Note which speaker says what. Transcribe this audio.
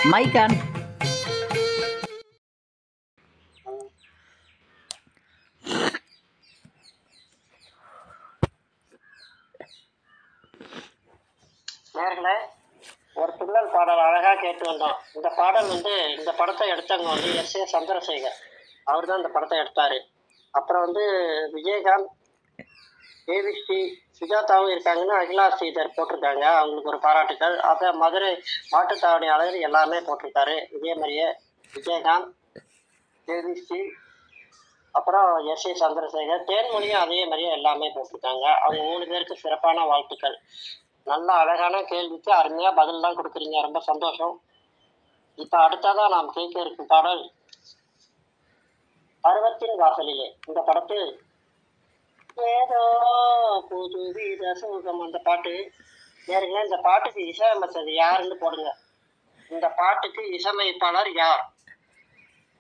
Speaker 1: மைக்கான்
Speaker 2: நேர்களே ஒரு துள்ளல் பாடல் அழகாக கேட்டு வந்தோம் இந்த பாடல் வந்து இந்த படத்தை எடுத்தவங்க வந்து எஸ் ஏ சந்திரசேகர் அவர் தான் இந்த படத்தை எடுத்தார் அப்புறம் வந்து விஜயகாந்த் தேவிஸ்ரீ சுஜாதாவும் இருக்காங்கன்னு அகிலா ஸ்ரீதர் போட்டிருக்காங்க அவங்களுக்கு ஒரு பாராட்டுக்கள் அப்புறம் மதுரை மாட்டுத்தாவணியாளர் எல்லாமே போட்டிருக்காரு இதே மாதிரியே விஜயகாந்த் தேவிஸ்ரீ அப்புறம் எஸ் ஏ சந்திரசேகர் தேன்மொழியும் அதே மாதிரியே எல்லாமே போட்டிருக்காங்க அவங்க மூணு பேருக்கு சிறப்பான வாழ்த்துக்கள் நல்ல அழகான கேள்விக்கு அருமையாக பதிலெலாம் கொடுக்குறீங்க ரொம்ப சந்தோஷம் இப்போ அடுத்ததாக நாம் கேட்க இருக்கும் பாடல் பருவத்தின் வாசலிலே இந்த படத்தில் ஏதோ புதுவித சுகம் அந்த பாட்டு நேருங்களே இந்த பாட்டுக்கு இசையமைச்சது யாருன்னு போடுங்க இந்த பாட்டுக்கு இசையமைப்பாளர் யார்